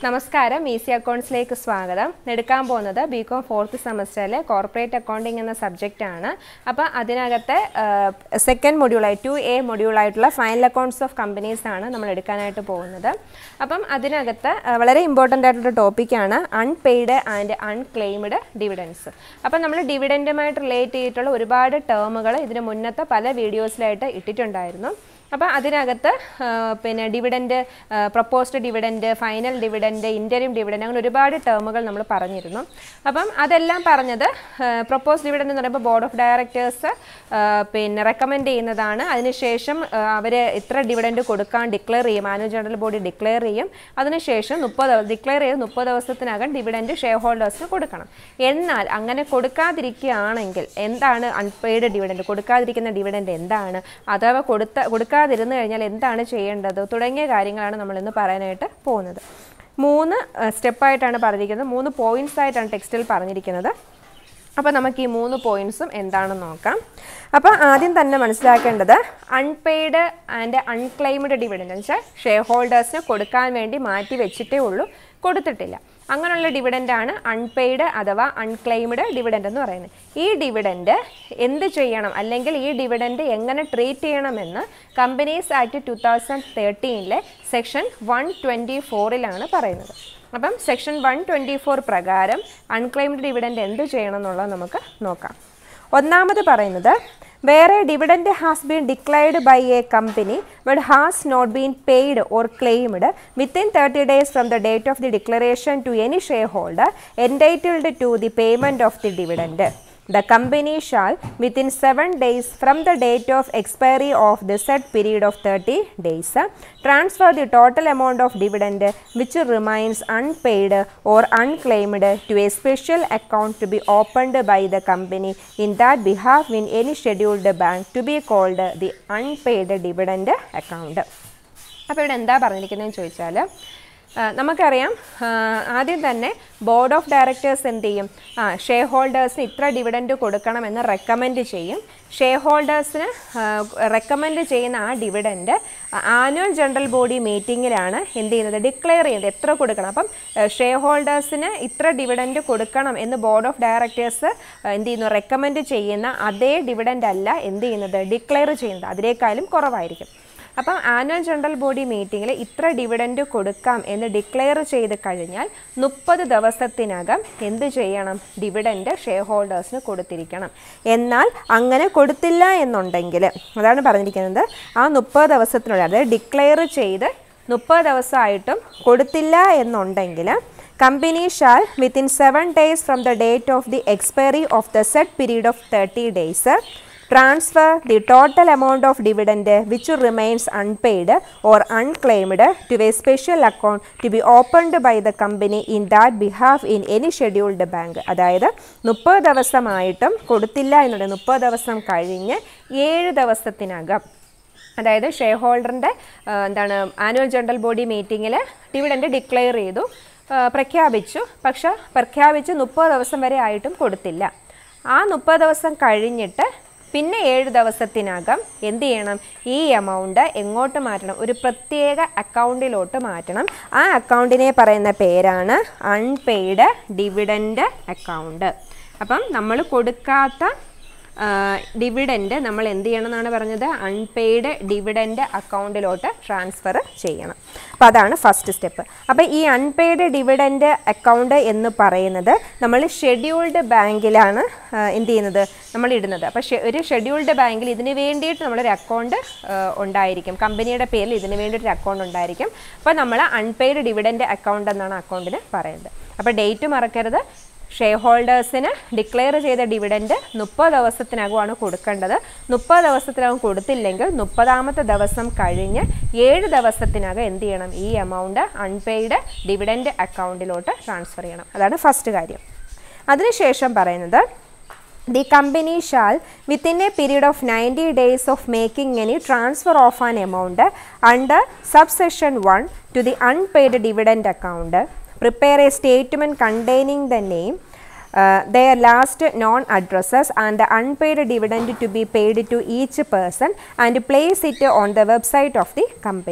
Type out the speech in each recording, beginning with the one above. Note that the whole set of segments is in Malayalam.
നമസ്കാരം ഈസി അക്കൗണ്ട്സിലേക്ക് സ്വാഗതം എടുക്കാൻ പോകുന്നത് ബി കോം ഫോർത്ത് സെമസ്റ്ററിലെ കോർപ്പറേറ്റ് അക്കൗണ്ടിംഗ് എന്ന സബ്ജക്റ്റ് ആണ് അപ്പോൾ അതിനകത്തെ സെക്കൻഡ് മൊഡ്യൂളായി ടു എ മൊഡ്യൂളായിട്ടുള്ള ഫൈനൽ അക്കൗണ്ട്സ് ഓഫ് കമ്പനീസ് ആണ് നമ്മൾ എടുക്കാനായിട്ട് പോകുന്നത് അപ്പം അതിനകത്ത് ആ, വളരെ ഇമ്പോർട്ടൻ്റ് ആയിട്ടുള്ള ടോപ്പിക്കാണ് അൺപെയ്ഡ് ആൻഡ് അൺക്ലെയിംഡ് ഡിവിഡൻസ് അപ്പം നമ്മൾ ഡിവിഡൻറ്റുമായിട്ട് റിലേറ്റ് ചെയ്തിട്ടുള്ള ഒരുപാട് ടേമുകൾ ഇതിന് മുന്നത്തെ പല വീഡിയോസിലായിട്ട് ഇട്ടിട്ടുണ്ടായിരുന്നു അപ്പോൾ അതിനകത്ത് ആ, പിന്നെ dividend proposed dividend final dividend interim dividend അങ്ങനെ ഒരുപാട് ടേമുകൾ നമ്മൾ പറഞ്ഞിരുന്നു അപ്പം അതെല്ലാം പറഞ്ഞത് പ്രപ്പോസ് ഡിവിഡൻഡ് എന്ന് പറയുമ്പോൾ ബോർഡ് ഓഫ് ഡയറക്ടേഴ്സ് പിന്നെ റെക്കമെൻഡ് ചെയ്യുന്നതാണ് അതിനുശേഷം അവർ ഇത്ര ഡിവിഡൻഡ് കൊടുക്കാൻ ഡിക്ലെയർ ചെയ്യും ആനുവൽ ജനറൽ ബോഡി ഡിക്ലെയർ ചെയ്യും അതിനുശേഷം മുപ്പത് ഡിക്ലെയർ ചെയ്ത് മുപ്പത് ദിവസത്തിനകം ഡിവിഡൻഡ് ഷെയർ ഹോൾഡേഴ്സിന് കൊടുക്കണം എന്നാൽ അങ്ങനെ കൊടുക്കാതിരിക്കുകയാണെങ്കിൽ എന്താണ് അൺപെയ്ഡ് ഡിവിഡൻഡ് കൊടുക്കാതിരിക്കുന്ന ഡിവിഡൻഡ് എന്താണ് അഥവാ കൊടുത്ത കൊടുക്കാതിരുന്നു കഴിഞ്ഞാൽ എന്താണ് ചെയ്യേണ്ടത് തുടങ്ങിയ കാര്യങ്ങളാണ് നമ്മൾ ഇന്ന് പറയാനായിട്ട് പോകുന്നത് മൂന്ന് സ്റ്റെപ്പായിട്ടാണ് പറഞ്ഞിരിക്കുന്നത് മൂന്ന് പോയിന്റ്സ് ആയിട്ടാണ് ടെക്സ്റ്റിൽ പറഞ്ഞിരിക്കുന്നത് അപ്പോൾ നമുക്ക് ഈ മൂന്ന് പോയിന്റ്സും എന്താണെന്ന് നോക്കാം അപ്പോൾ ആദ്യം തന്നെ മനസ്സിലാക്കേണ്ടത് അൺപെയ്ഡ് ആൻഡ് അൺക്ലെയിംഡ് ഡിവിഡൻഡ് എന്ന് വെച്ചാൽ ഷെയർ ഹോൾഡേഴ്സിന് കൊടുക്കാൻ വേണ്ടി മാറ്റി വെച്ചിട്ടേ ഉള്ളൂ കൊടുത്തിട്ടില്ല അങ്ങനെയുള്ള ഡിവിഡൻ്റാണ് അൺപെയ്ഡ് അഥവാ അൺക്ലെയിംഡ് ഡിവിഡൻഡ് എന്ന് പറയുന്നത് ഈ ഡിവിഡൻഡ് എന്ത് ചെയ്യണം അല്ലെങ്കിൽ ഈ ഡിവിഡൻഡ് എങ്ങനെ ട്രീറ്റ് ചെയ്യണമെന്ന് കമ്പനീസ് ആക്ട് ടു തൗസൻഡ് തേർട്ടീനിലെ സെക്ഷൻ വൺ ട്വൻറ്റി ഫോറിലാണ് പറയുന്നത് അപ്പം സെക്ഷൻ വൺ ട്വൻറ്റി ഫോർ പ്രകാരം അൺക്ലെയിംഡ് ഡിവിഡൻഡ് എന്ത് ചെയ്യണം എന്നുള്ളത് നമുക്ക് നോക്കാം ഒന്നാമത് പറയുന്നത് വേറെ dividend has been declared by a company but has not been paid or claimed within thirty days from the date of the declaration to any share holder entitled to the payment of the dividend The company shall, within seven days from the date of expiry of the said period of 30 days, transfer the total amount of dividend which remains unpaid or unclaimed to a special account to be opened by the company in that behalf in any scheduled bank to be called the unpaid dividend account. അപ്പോൾ ഇവിടെ എന്താ പറഞ്ഞിരിക്കുന്നതെന്ന് ചോദിച്ചാൽ ആ, നമുക്കറിയാം ആ, ആദ്യം തന്നെ ബോർഡ് ഓഫ് ഡയറക്ടേഴ്സ് എന്ത് ചെയ്യും ആ ഷെയർ ഹോൾഡേഴ്സിന് ഇത്ര ഡിവിഡൻഡ് കൊടുക്കണമെന്ന് റെക്കമെൻഡ് ചെയ്യും ഷെയർ ഹോൾഡേഴ്സിന് റെക്കമെൻഡ് ചെയ്യുന്ന ആ ഡിവിഡൻഡ് ആനുവൽ ജനറൽ ബോഡി മീറ്റിങ്ങിലാണ് എന്ത് ചെയ്യുന്നത് ഡിക്ലെയർ ചെയ്യുന്നത് എത്ര കൊടുക്കണം അപ്പം ഷെയർ ഹോൾഡേഴ്സിന് ഇത്ര ഡിവിഡൻഡ് കൊടുക്കണം എന്ന് ബോർഡ് ഓഫ് ഡയറക്ടേഴ്സ് എന്ത് ചെയ്യുന്നു റെക്കമെൻഡ് ചെയ്യുന്ന അതേ ഡിവിഡൻഡ് അല്ല എന്ത് ചെയ്യുന്നത് ഡിക്ലെയർ ചെയ്യുന്നത് അതിനേക്കാളും കുറവായിരിക്കും അപ്പം ആനുവൽ ജനറൽ ബോഡി മീറ്റിങ്ങിൽ ഇത്ര ഡിവിഡൻഡ് കൊടുക്കാം എന്ന് ഡിക്ലെയർ ചെയ്ത് കഴിഞ്ഞാൽ മുപ്പത് ദിവസത്തിനകം എന്ത് ചെയ്യണം ഡിവിഡൻഡ് ഷെയർ ഹോൾഡേഴ്സിന് കൊടുത്തിരിക്കണം എന്നാൽ അങ്ങനെ കൊടുത്തില്ല എന്നുണ്ടെങ്കിൽ അതാണ് പറഞ്ഞിരിക്കുന്നത് ആ മുപ്പത് ദിവസത്തിനുള്ളിൽ അതായത് ഡിക്ലെയർ ചെയ്ത് മുപ്പത് ദിവസമായിട്ടും കൊടുത്തില്ല എന്നുണ്ടെങ്കിൽ company shall within seven days from the date of the expiry of the set period of thirty days transfer the total amount of dividend which remains unpaid or unclaimed to a special account to be opened by the company in that behalf in any scheduled bank അതായത് മുപ്പത് ദിവസമായിട്ടും കൊടുത്തില്ല എന്നുള്ളത് മുപ്പത് ദിവസം കഴിഞ്ഞ് ഏഴ് ദിവസത്തിനകം അതായത് ഷെയർ ഹോൾഡറിൻ്റെ എന്താണ് ആനുവൽ ജനറൽ ബോഡി മീറ്റിങ്ങിൽ ഡിവിഡൻഡ് ഡിക്ലെയർ ചെയ്തു ആ, പ്രഖ്യാപിച്ചു പക്ഷെ പ്രഖ്യാപിച്ച് മുപ്പത് ദിവസം വരെ ആയിട്ടും കൊടുത്തില്ല ആ മുപ്പത് ദിവസം കഴിഞ്ഞിട്ട് പിന്നെ ഏഴ് ദിവസത്തിനകം എന്ത് ചെയ്യണം ഈ എമൗണ്ട് എങ്ങോട്ട് മാറ്റണം ഒരു പ്രത്യേക അക്കൗണ്ടിലോട്ട് മാറ്റണം ആ അക്കൗണ്ടിനെ പറയുന്ന പേരാണ് അൺപെയ്ഡ് ഡിവിഡൻഡ് അക്കൗണ്ട് അപ്പം നമ്മൾ കൊടുക്കാത്ത ഡിവിഡൻഡ് നമ്മൾ എന്ത് ചെയ്യണം എന്നാണ് പറഞ്ഞത് അൺപെയ്ഡ് ഡിവിഡൻഡ് അക്കൗണ്ടിലോട്ട് ട്രാൻസ്ഫർ ചെയ്യണം അപ്പോൾ അതാണ് ഫസ്റ്റ് സ്റ്റെപ്പ് അപ്പോൾ ഈ അൺപെയ്ഡ് ഡിവിഡൻഡ് അക്കൗണ്ട് എന്ന് പറയുന്നത് നമ്മൾ ഷെഡ്യൂൾഡ് ബാങ്കിലാണ് ആ, എന്ത് ചെയ്യുന്നത് നമ്മൾ ഇടുന്നത് അപ്പോൾ ഷെ- ഒരു ഷെഡ്യൂൾഡ് ബാങ്കിൽ ഇതിന് വേണ്ടിയിട്ട് നമ്മളൊരു അക്കൗണ്ട് ഉണ്ടായിരിക്കും കമ്പനിയുടെ പേരിൽ ഇതിന് വേണ്ടിയിട്ട് ഒരു അക്കൗണ്ട് ഉണ്ടായിരിക്കും അപ്പോൾ നമ്മൾ അൺപെയ്ഡ് ഡിവിഡൻഡ് അക്കൗണ്ട് എന്നാണ് അക്കൗണ്ടിന് പറയുന്നത് അപ്പോൾ ഡേറ്റ് മറക്കരുത് ഷെയർ ഹോൾഡേഴ്സിന് ഡിക്ലെയർ ചെയ്ത ഡിവിഡൻഡ് മുപ്പത് ദിവസത്തിനകമാണ് കൊടുക്കേണ്ടത് മുപ്പത് ദിവസത്തിനകം കൊടുത്തില്ലെങ്കിൽ മുപ്പതാമത്തെ ദിവസം കഴിഞ്ഞ് ഏഴ് ദിവസത്തിനകം എന്ത് ചെയ്യണം ഈ എമൗണ്ട് അൺപെയ്ഡ് ഡിവിഡൻഡ് അക്കൗണ്ടിലോട്ട് ട്രാൻസ്ഫർ ചെയ്യണം അതാണ് ഫസ്റ്റ് കാര്യം അതിനുശേഷം പറയുന്നത് The company shall, within a period of 90 days of making any transfer of an amount under subsection 1 to the unpaid dividend account, prepare a statement containing the name, uh, their last known addresses and the unpaid dividend to be paid to each person and place it on the website of the company.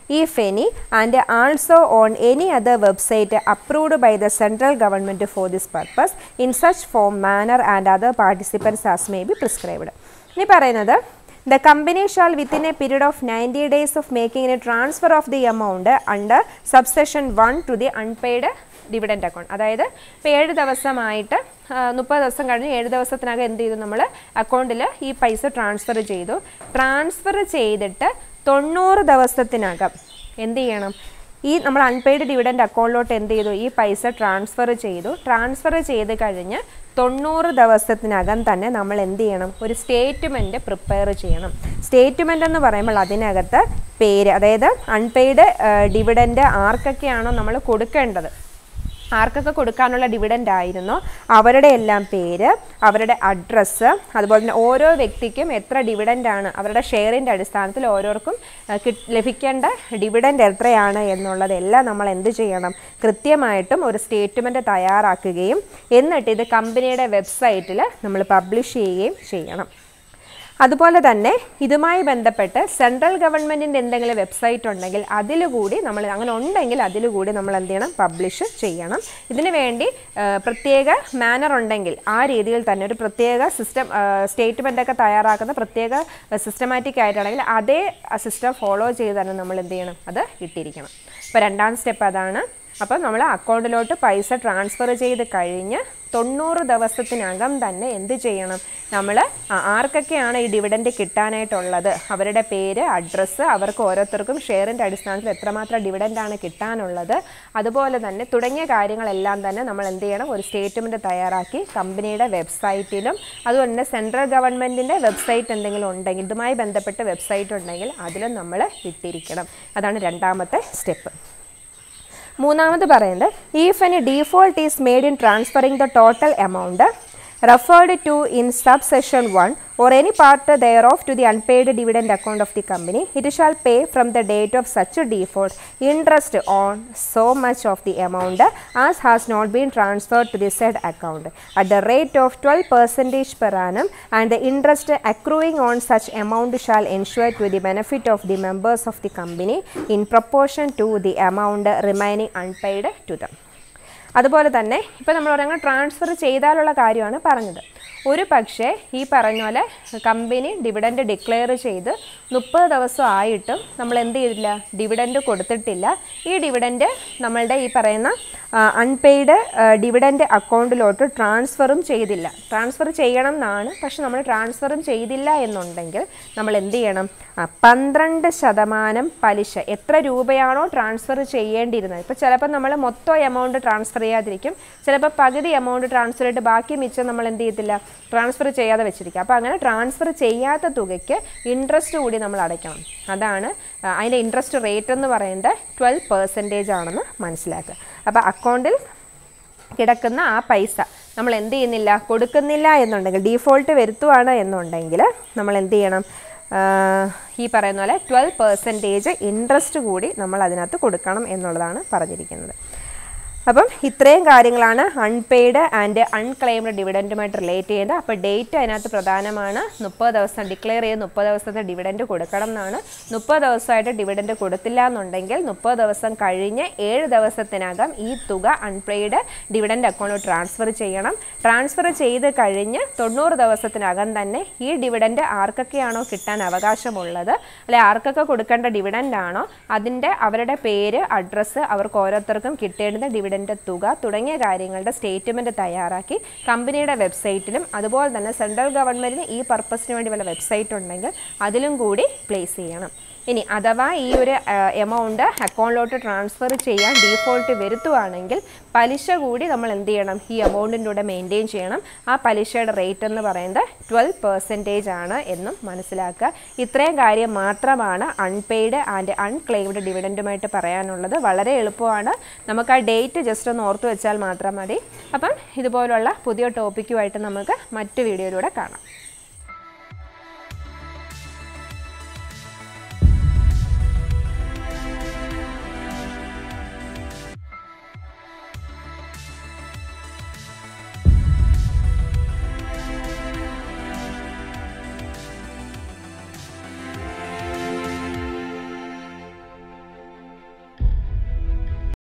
if any and also on any other website approved by the central government for this purpose in such form manner and other participants as may be prescribed ഇനി പറയുന്നത് The company shall within a period of 90 days of making a transfer of the amount under subsection 1 to the unpaid dividend account അതായത് ഇപ്പോൾ ഏഴ് ദിവസമായിട്ട് മുപ്പത് ദിവസം കഴിഞ്ഞ് ഏഴ് ദിവസത്തിനകം എന്ത് ചെയ്തു നമ്മൾ അക്കൗണ്ടിൽ ഈ പൈസ ട്രാൻസ്ഫർ ചെയ്തു ട്രാൻസ്ഫർ ചെയ്തിട്ട് തൊണ്ണൂറ് ദിവസത്തിനകം എന്ത് ചെയ്യണം ഈ നമ്മൾ അൺപെയ്ഡ് ഡിവിഡൻഡ് അക്കൗണ്ടിലോട്ട് എന്ത് ചെയ്തു ഈ പൈസ ട്രാൻസ്ഫർ ചെയ്തു ട്രാൻസ്ഫർ ചെയ്ത് കഴിഞ്ഞ് തൊണ്ണൂറ് ദിവസത്തിനകം തന്നെ നമ്മൾ എന്ത് ചെയ്യണം ഒരു സ്റ്റേറ്റ്മെൻറ്റ് പ്രിപ്പയർ ചെയ്യണം സ്റ്റേറ്റ്മെൻ്റ് എന്ന് പറയുമ്പോൾ അതിനകത്ത് പേര് അതായത് അൺപെയ്ഡ് ഡിവിഡൻഡ് ആർക്കൊക്കെയാണോ നമ്മൾ കൊടുക്കേണ്ടത് ആർക്കൊക്കെ കൊടുക്കാനുള്ള ഡിവിഡൻ്റ് ആയിരുന്നോ അവരുടെ എല്ലാം പേര് അവരുടെ അഡ്രസ്സ് അതുപോലെ തന്നെ ഓരോ വ്യക്തിക്കും എത്ര ഡിവിഡൻ്റ് ആണ് അവരുടെ ഷെയറിൻ്റെ അടിസ്ഥാനത്തിൽ ഓരോർക്കും ആ, കിട്ട്- ലഭിക്കേണ്ട ഡിവിഡൻ്റ് എത്രയാണ് എന്നുള്ളതെല്ലാം നമ്മൾ എന്ത് ചെയ്യണം കൃത്യമായിട്ടും ഒരു സ്റ്റേറ്റ്മെൻറ്റ് തയ്യാറാക്കുകയും എന്നിട്ട് ഇത് കമ്പനിയുടെ വെബ്സൈറ്റിൽ നമ്മൾ പബ്ലിഷ് ചെയ്യുകയും ചെയ്യണം അതുപോലെ തന്നെ ഇതുമായി ബന്ധപ്പെട്ട് സെൻട്രൽ ഗവൺമെൻറ്റിൻ്റെ എന്തെങ്കിലും വെബ്സൈറ്റ് ഉണ്ടെങ്കിൽ അതിലുകൂടി നമ്മൾ അങ്ങനെ ഉണ്ടെങ്കിൽ അതിലുകൂടി നമ്മൾ എന്ത് ചെയ്യണം പബ്ലിഷ് ചെയ്യണം ഇതിനു വേണ്ടി ആ, പ്രത്യേക മാനർ ഉണ്ടെങ്കിൽ ആ രീതിയിൽ തന്നെ ഒരു പ്രത്യേക സിസ്റ്റം സ്റ്റേറ്റ്മെൻ്റ് ഒക്കെ തയ്യാറാക്കുന്ന പ്രത്യേക സിസ്റ്റമാറ്റിക് ആയിട്ടാണെങ്കിൽ അതേ സിസ്റ്റം ഫോളോ ചെയ്ത് തന്നെ നമ്മൾ എന്ത് ചെയ്യണം അത് ഇട്ടിരിക്കണം ഇപ്പോൾ രണ്ടാം സ്റ്റെപ്പ് അതാണ് അപ്പോൾ നമ്മൾ അക്കൗണ്ടിലോട്ട് പൈസ ട്രാൻസ്ഫർ ചെയ്ത് കഴിഞ്ഞ് തൊണ്ണൂറ് ദിവസത്തിനകം തന്നെ എന്ത് ചെയ്യണം നമ്മൾ ആർക്കൊക്കെയാണ് ഈ ഡിവിഡൻഡ് കിട്ടാനായിട്ടുള്ളത് അവരുടെ പേര് അഡ്രസ്സ് അവർക്ക് ഓരോരുത്തർക്കും ഷെയറിൻ്റെ അടിസ്ഥാനത്തിൽ എത്രമാത്രം ഡിവിഡൻ്റാണ് കിട്ടാനുള്ളത് അതുപോലെ തന്നെ തുടങ്ങിയ കാര്യങ്ങളെല്ലാം തന്നെ നമ്മൾ എന്ത് ചെയ്യണം ഒരു സ്റ്റേറ്റ്മെൻറ്റ് തയ്യാറാക്കി കമ്പനിയുടെ വെബ്സൈറ്റിലും അതുപോലെ തന്നെ സെൻട്രൽ ഗവൺമെൻറ്റിൻ്റെ വെബ്സൈറ്റ് എന്തെങ്കിലും ഉണ്ടെങ്കിൽ ഇതുമായി ബന്ധപ്പെട്ട് വെബ്സൈറ്റ് ഉണ്ടെങ്കിൽ അതിലും നമ്മൾ ഇട്ടിരിക്കണം അതാണ് രണ്ടാമത്തെ സ്റ്റെപ്പ് മൂന്നാമത് പറയുന്നത് if any default is made in transferring the total amount referred to in subsection 1 or any part thereof to the unpaid dividend account of the company, it shall pay from the date of such a default interest on so much of the amount as has not been transferred to the said account at the rate of 12 percentage per annum and the interest accruing on such amount shall ensure to the benefit of the members of the company in proportion to the amount remaining unpaid to them. അതുപോലെ തന്നെ ഇപ്പോൾ നമ്മൾ പറയുന്നത് ട്രാൻസ്ഫർ ചെയ്താലുള്ള കാര്യമാണ് പറഞ്ഞത് ഒരു പക്ഷേ ഈ പറഞ്ഞ പോലെ കമ്പനി ഡിവിഡൻഡ് ഡിക്ലെയർ ചെയ്ത് മുപ്പത് ദിവസം ആയിട്ടും നമ്മൾ എന്ത് ചെയ്തില്ല ഡിവിഡൻഡ് കൊടുത്തിട്ടില്ല ഈ ഡിവിഡൻഡ് നമ്മളുടെ ഈ പറയുന്ന അൺപെയ്ഡ് ഡിവിഡൻഡ് അക്കൗണ്ടിലോട്ട് ട്രാൻസ്ഫറും ചെയ്തില്ല ട്രാൻസ്ഫർ ചെയ്യണം എന്നാണ് പക്ഷെ നമ്മൾ ട്രാൻസ്ഫറും ചെയ്തില്ല എന്നുണ്ടെങ്കിൽ നമ്മൾ എന്ത് ചെയ്യണം ആ, പന്ത്രണ്ട് ശതമാനം പലിശ എത്ര രൂപയാണോ ട്രാൻസ്ഫർ ചെയ്യേണ്ടിയിരുന്നത് ഇപ്പോൾ ചിലപ്പോൾ നമ്മൾ മൊത്തം എമൗണ്ട് ട്രാൻസ്ഫർ ചെയ്യാതിരിക്കും ചിലപ്പോൾ പകുതി എമൗണ്ട് ട്രാൻസ്ഫർ ചെയ്തിട്ട് ബാക്കി മിച്ചം നമ്മൾ എന്ത് ചെയ്യത്തില്ല ട്രാൻസ്ഫർ ചെയ്യാതെ വെച്ചിരിക്കും അപ്പോൾ അങ്ങനെ ട്രാൻസ്ഫർ ചെയ്യാത്ത തുകയ്ക്ക് ഇൻട്രസ്റ്റ് കൂടി നമ്മൾ അടയ്ക്കണം അതാണ് ആ, അതിൻ്റെ ഇൻട്രസ്റ്റ് റേറ്റ് എന്ന് പറയുന്നത് ട്വൽവ് പെർസെൻറ്റേജ് ആണെന്ന് മനസ്സിലാക്കുക അപ്പോൾ അക്കൗണ്ടിൽ കിടക്കുന്ന ആ പൈസ നമ്മൾ എന്ത് ചെയ്യുന്നില്ല കൊടുക്കുന്നില്ല എന്നുണ്ടെങ്കിൽ ഡീഫോൾട്ട് വരുത്തുവാണ് എന്നുണ്ടെങ്കിൽ നമ്മൾ എന്ത് ചെയ്യണം ആഹ് ഈ പറയുന്ന പോലെ ട്വൽവ് പെർസെൻറ്റേജ് ഇൻട്രസ്റ്റ് കൂടി നമ്മൾ അതിനകത്ത് കൊടുക്കണം എന്നുള്ളതാണ് പറഞ്ഞിരിക്കുന്നത് അപ്പം ഇത്രയും കാര്യങ്ങളാണ് അൺപെയ്ഡ് ആൻഡ് അൺക്ലെയിംഡ് ഡിവിഡൻറ്റുമായിട്ട് റിലേറ്റ് ചെയ്യുന്നത് അപ്പോൾ ഡേറ്റ് അതിനകത്ത് പ്രധാനമാണ് മുപ്പത് ദിവസം ഡിക്ലെയർ ചെയ്ത് മുപ്പത് ദിവസത്തെ ഡിവിഡൻറ്റ് കൊടുക്കണം എന്നാണ് മുപ്പത് ദിവസമായിട്ട് ഡിവിഡൻറ്റ് കൊടുത്തില്ല എന്നുണ്ടെങ്കിൽ മുപ്പത് ദിവസം കഴിഞ്ഞ് ഏഴ് ദിവസത്തിനകം ഈ തുക അൺപെയ്ഡ് ഡിവിഡൻറ്റ് അക്കൗണ്ടിൽ ട്രാൻസ്ഫർ ചെയ്യണം ട്രാൻസ്ഫർ ചെയ്ത് കഴിഞ്ഞ് തൊണ്ണൂറ് ദിവസത്തിനകം തന്നെ ഈ ഡിവിഡൻറ്റ് ആർക്കൊക്കെയാണോ കിട്ടാൻ അവകാശമുള്ളത് അല്ലെ ആർക്കൊക്കെ കൊടുക്കേണ്ട ഡിവിഡൻ്റ് ആണോ അതിൻ്റെ അവരുടെ പേര് അഡ്രസ്സ് അവർക്ക് ഓരോരുത്തർക്കും കിട്ടേണ്ടുന്ന ഡിവിഡൻറ്റ് തുക തുടങ്ങിയ കാര്യങ്ങളുടെ സ്റ്റേറ്റ്മെൻറ്റ് തയ്യാറാക്കി കമ്പനിയുടെ വെബ്സൈറ്റിലും അതുപോലെ തന്നെ സെൻട്രൽ ഗവൺമെൻറ്റിന് ഈ പർപ്പസിന് വേണ്ടി വല്ല വെബ്സൈറ്റ് ഉണ്ടെങ്കിൽ അതിലും കൂടി പ്ലേസ് ചെയ്യണം ഇനി അഥവാ ഈ ഒരു എമൗണ്ട് അക്കൗണ്ടിലോട്ട് ട്രാൻസ്ഫർ ചെയ്യാൻ ഡീഫോൾട്ട് വരുത്തുവാണെങ്കിൽ പലിശ കൂടി നമ്മൾ എന്ത് ചെയ്യണം ഈ എമൗണ്ടിൻ്റെ കൂടെ മെയിൻറ്റെയിൻ ചെയ്യണം ആ പലിശയുടെ റേറ്റ് എന്ന് പറയുന്നത് ട്വൽവ് പെർസെൻറ്റേജ് ആണ് എന്നും മനസ്സിലാക്കുക ഇത്രയും കാര്യം മാത്രമാണ് അൺപെയ്ഡ് ആൻഡ് അൺക്ലെയിംഡ് ഡിവിഡൻറ്റുമായിട്ട് പറയാനുള്ളത് വളരെ എളുപ്പമാണ് നമുക്ക് ആ ഡേറ്റ് ജസ്റ്റ് ഒന്ന് ഓർത്ത് വെച്ചാൽ മാത്രം മതി അപ്പം ഇതുപോലുള്ള പുതിയ ടോപ്പിക്കുമായിട്ട് നമുക്ക് മറ്റു വീഡിയോയിലൂടെ കാണാം